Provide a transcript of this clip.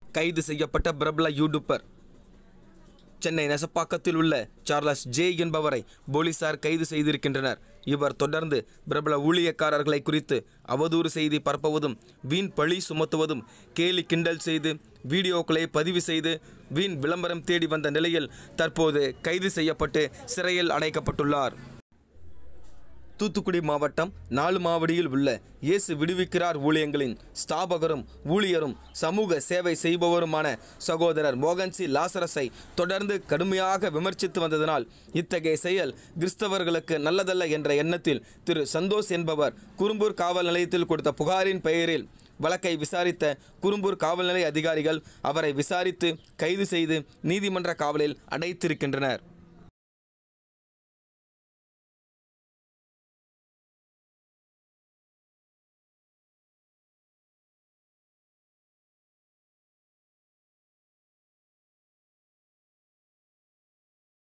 கைது செய்யப்பட்ட பிரபல யூடியூபர் சென்னை நெசப்பாக்கத்தில் உள்ள சார்லஸ் ஜே என்பவரை போலீசார் கைது செய்திருக்கின்றனர் இவர் தொடர்ந்து பிரபல ஊழியக்காரர்களை குறித்து அவதூறு செய்தி பரப்புவதும் வீண் பழி சுமத்துவதும் கேலி கிண்டல் செய்து வீடியோக்களை பதிவு செய்து வீண் விளம்பரம் தேடி வந்த நிலையில் தற்போது கைது செய்யப்பட்டு சிறையில் அடைக்கப்பட்டுள்ளார் தூத்துக்குடி மாவட்டம் நாலு மாவடியில் உள்ள இயேசு விடுவிக்கிறார் ஊழியங்களின் ஸ்தாபகரும் ஊழியரும் சமூக சேவை செய்பவருமான சகோதரர் மோகன்சி லாசரஸை தொடர்ந்து கடுமையாக விமர்சித்து வந்ததனால் இத்தகைய செயல் கிறிஸ்தவர்களுக்கு நல்லதல்ல என்ற எண்ணத்தில் திரு சந்தோஷ் என்பவர் குறும்பூர் காவல் நிலையத்தில் கொடுத்த புகாரின் பெயரில் வழக்கை விசாரித்த குறும்பூர் காவல்நிலை அதிகாரிகள் அவரை விசாரித்து கைது செய்து நீதிமன்ற காவலில் அடைத்திருக்கின்றனர்